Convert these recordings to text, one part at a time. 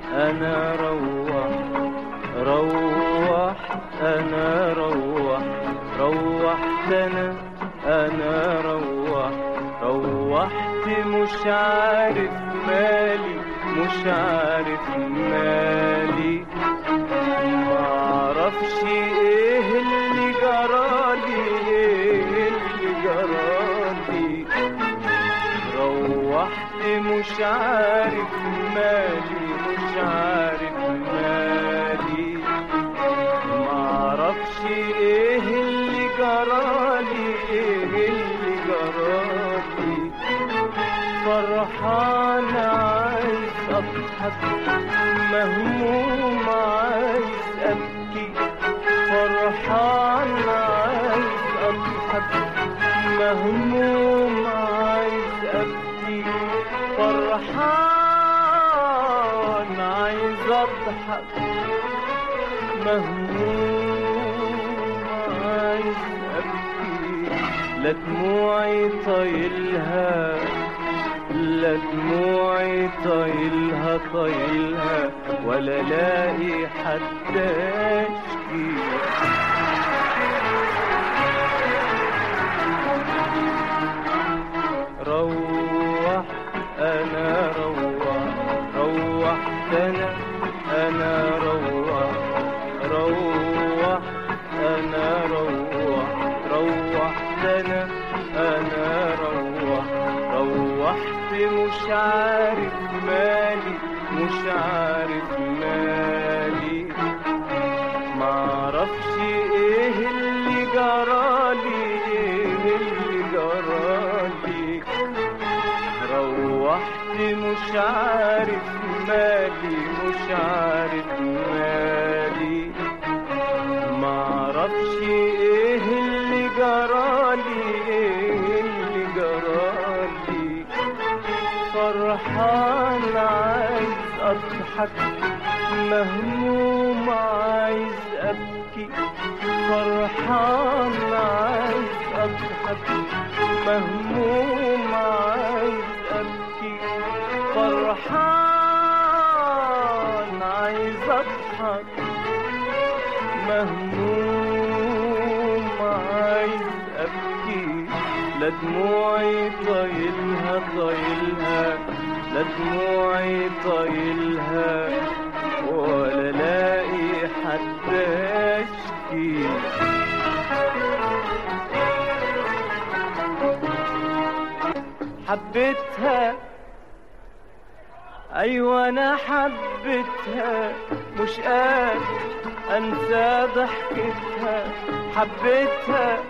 انا روح روح انا روح روحت انا انا روح روحت مش عارف مالي مش عارف مالي معرفش ايه اللي جرالي ايه اللي جرالي روحت مش عارف مالي مش عارف مالي معرفش ايه اللي جرالي ايه اللي جرالي فرحان عايز اضحك مهموم عايز ابكي فرحان عايز اضحك مهموم عايز ابكي فرحان عايز اضحك مهموم عايز ابكي لا دموعي طايلها لا دموعي طايلها طايلها ولا لاقي حد اشكي روح انا روح روحت انا انا روح روح انا روح روحت انا انا روح روحت مش عارف مالي مش عارف مالي معرفش ايه اللي جرالي ايه اللي جرالي روحت مش عارف مالي مش عارف مالي معرفش ايه اللي جرالي ايه اللي جرالي فرحان عايز اضحك مهموم عايز ابكي فرحان عايز اضحك مهموم عايز ابكي فرحان عايز اضحك مهموم عايز ابكي لا دموعي طايلها طايلها لا دموعي طايلها ولا لاقي حد اشكي حبيتها ايوه انا حبيتها مش قادر انسى ضحكتها حبيتها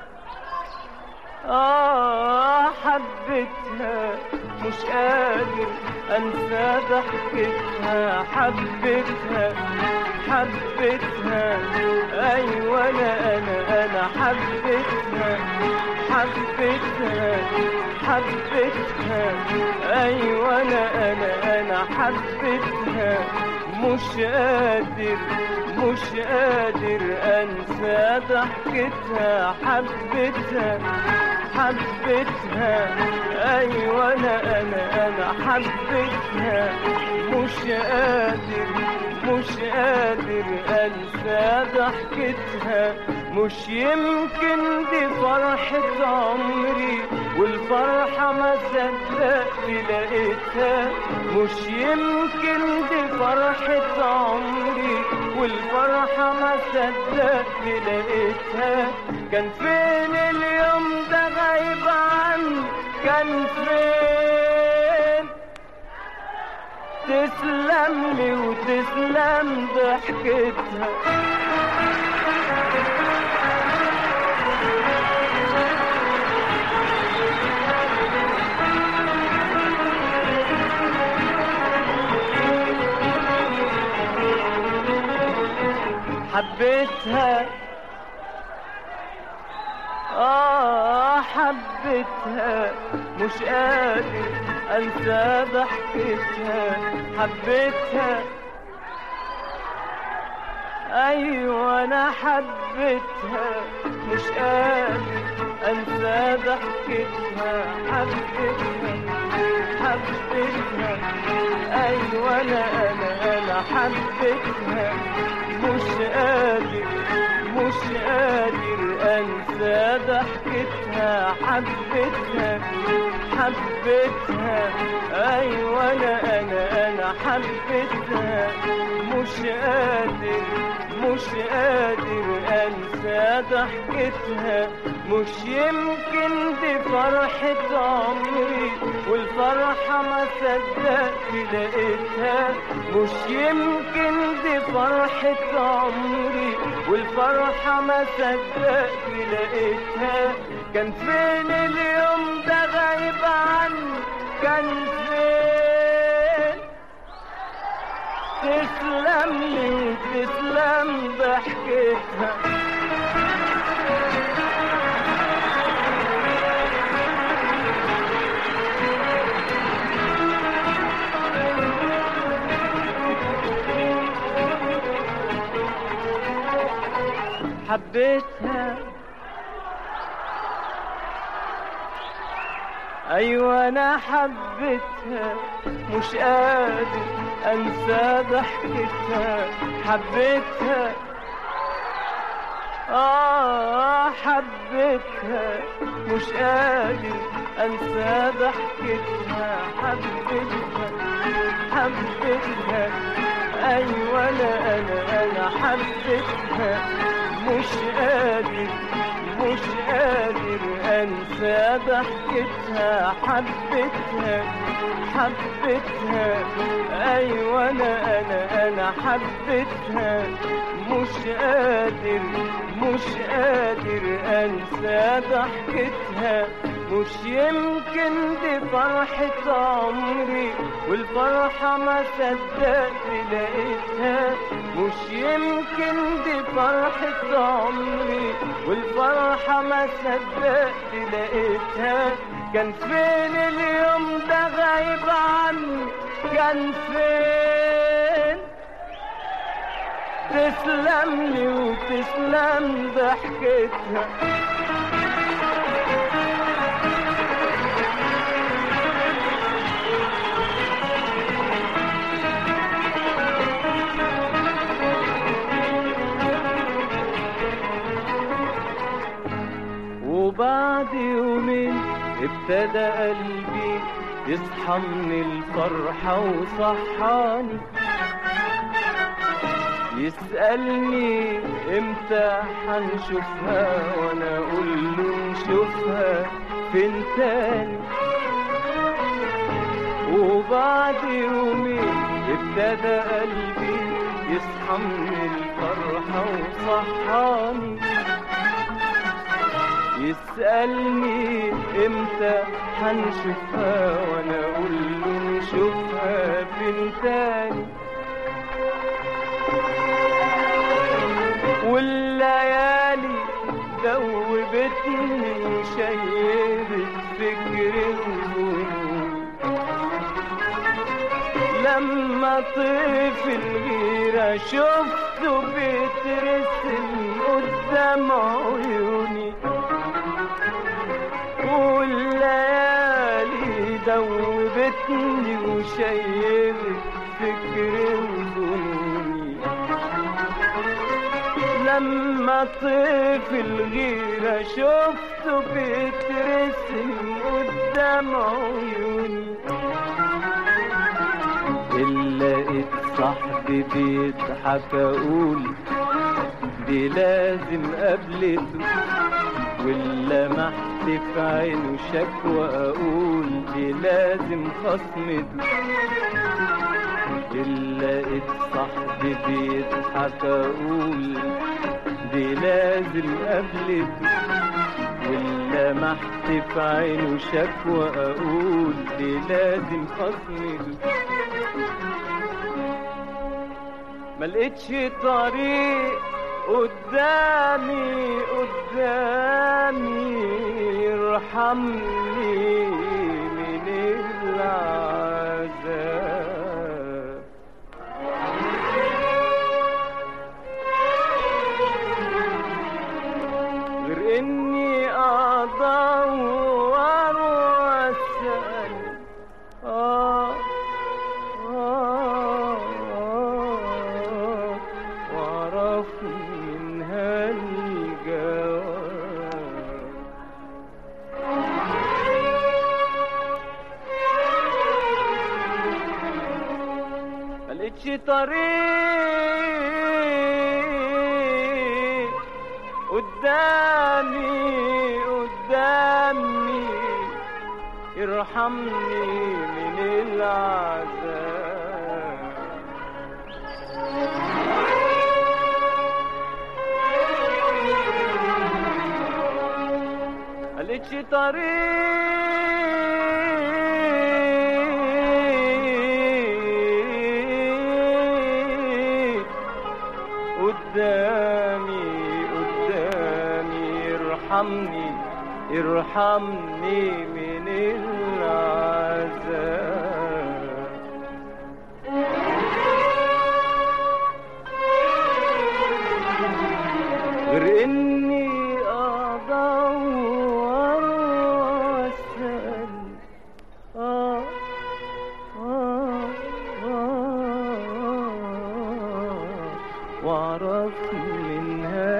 آه حبيتها مش قادر أنسى ضحكتها حبيتها حبيتها أيوة أنا أنا أنا حبيتها حبيتها حبيتها أيوة أنا أنا أنا حبيتها مش قادر مش قادر انسى ضحكتها حبيتها حبيتها ايوه انا انا انا حبيتها مش قادر مش قادر انسى ضحكتها مش يمكن دي فرحة عمري والفرحة ما صدقت لقيتها مش يمكن دي فرحة عمري والفرحة ما صدقت لقيتها كان فين اليوم ده غايب عني كان فين تسلم لي وتسلم ضحكتها حبيتها آه حبيتها مش قادر أنسى ضحكتها حبيتها أيوة أنا حبيتها مش قادر أنسى ضحكتها حبيتها حبيتها أيوة أنا أنا أنا انا حبيتها مش قادر مش قادر انسى ضحكتها حبيتها حبيتها ايوه انا انا انا حبيتها مش قادر مش قادر انسى ضحكتها مش يمكن دي فرحة عمري والفرحة ما صدقت لقيتها مش يمكن دي فرحة عمري والفرحة ما صدقت لقيتها كان فين اليوم ده غايب عني كان فين تسلم لي وتسلم ضحكتها حبيتها ايوه انا حبيتها مش قادر انسى ضحكتها حبيتها آه حبيتها مش قادر أنسى ضحكتها حبيتها حبيتها أيوة أنا أنا أنا حبيتها مش قادر مش قادر أنسى ضحكتها حبيتها حبيتها أيوة أنا أنا أنا حبيتها مش قادر مش قادر أنسى ضحكتها مش يمكن دي فرحة عمري والفرحة ما صدقت لقيتها مش يمكن دي فرحة عمري والفرحة ما صدقت لقيتها كان فين اليوم ده غايب عني كان فين تسلم لي وتسلم ضحكتها وبعد يومين ابتدى قلبي يصحى من الفرحة وصحاني يسألني امتى حنشوفها وانا اقول له نشوفها فين تاني وبعد يومين ابتدى قلبي يصحى من الفرحة وصحاني يسألني امتى حنشوفها وانا اقول له نشوفها فين تاني والليالي دوبتني وشيبت فكري وظنوني لما طيف الغيرة شفته بيترسم قدام عيوني والليالي دوبتني وشيبت فكري وظنوني لما طيف الغيرة شفته بيترسم قدام عيوني إلا لقيت صاحبي بيضحك أقول دي لازم قابلته ولا محت في عينه شكوى أقول دي لازم خصمته إلا لقيت صاحبي بيضحك أقول دي لازم قابلته ولا محت في عينه شكوى أقول دي لازم خصمته ملقتش طريق قدامي قدامي ارحمني من العذاب غير اني ادور واسال آه آه طريق قدامي قدامي ارحمني من العذاب قالتش طريق قدامي قدامي ارحمني ارحمني من العذاب غير اني ادور واسال آه آه آه واعرف منها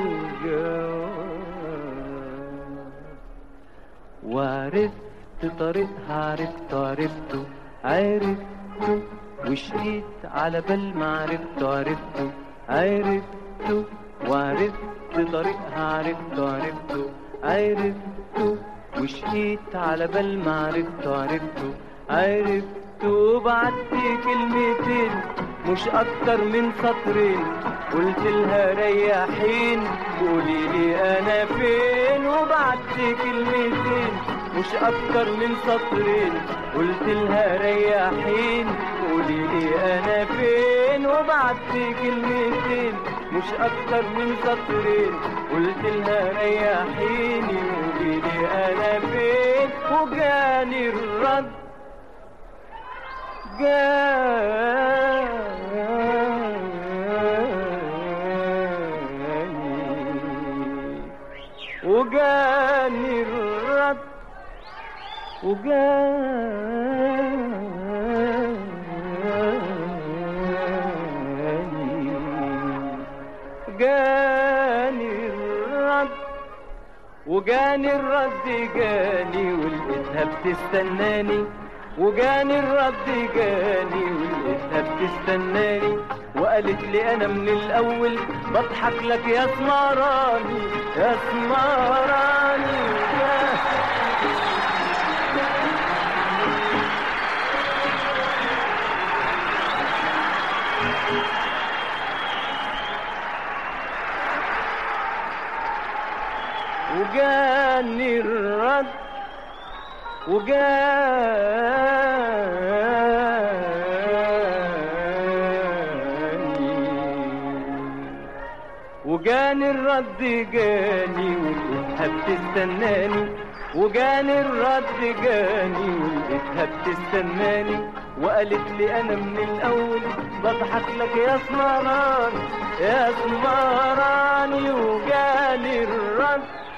الجواب وعرفت طريقها عرفته عرفته عرفته وشقيت على بال ما عرفته عرفته عرفته وعرفت طريقها عرفته عرفته عرفته وشقيت على بال ما عرفته عرفته عرفته وبعت كلمتين مش اكتر من سطرين قلت لها ريحين قولي لي انا فين وبعت كلمتين مش اكتر من سطرين قلت لها ريحين قولي لي انا فين وبعت كلمتين مش اكتر من سطرين قلت لها ريحيني قولي لي انا فين وجاني الرد جاني وجاني الرد وجاني جاني الرد وجاني الرد جاني ولقيتها بتستناني وجاني الرد جاني ولقيتها بتستناني وقالت لي انا من الاول بضحك لك يا سمراني يا سمراني يا وجاني الرد وجاني وجاني الرد جاني ولقيتها بتستناني وجاني الرد جاني ولقيتها بتستناني وقالت لي انا من الاول بضحك لك يا سمراني يا سمراني وجاني الرد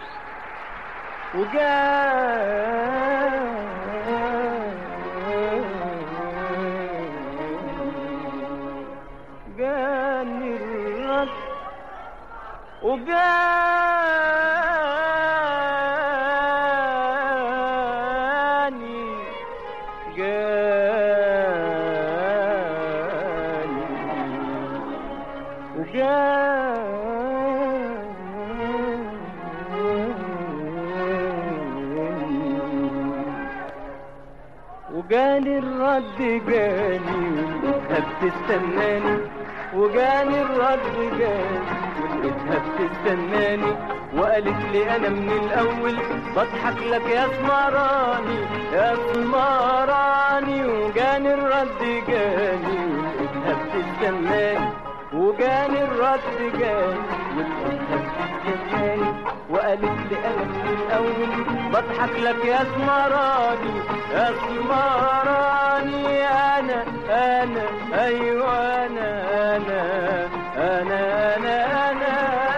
وجاني الرد وجاني جاني وجاني الرد جاني ولقيتها بتستناني وجاني الرد جاني ولقيتها بتستناني وقالت لي انا من الاول بضحك لك يا سمراني يا سمراني وجاني الرد جاني ولقيتها بتستناني وجاني الرد جاني ولقيتها بتستناني وقالت لي انا من الاول بضحك لك يا سمراني يا سمراني انا انا ايوه انا انا انا انا انا,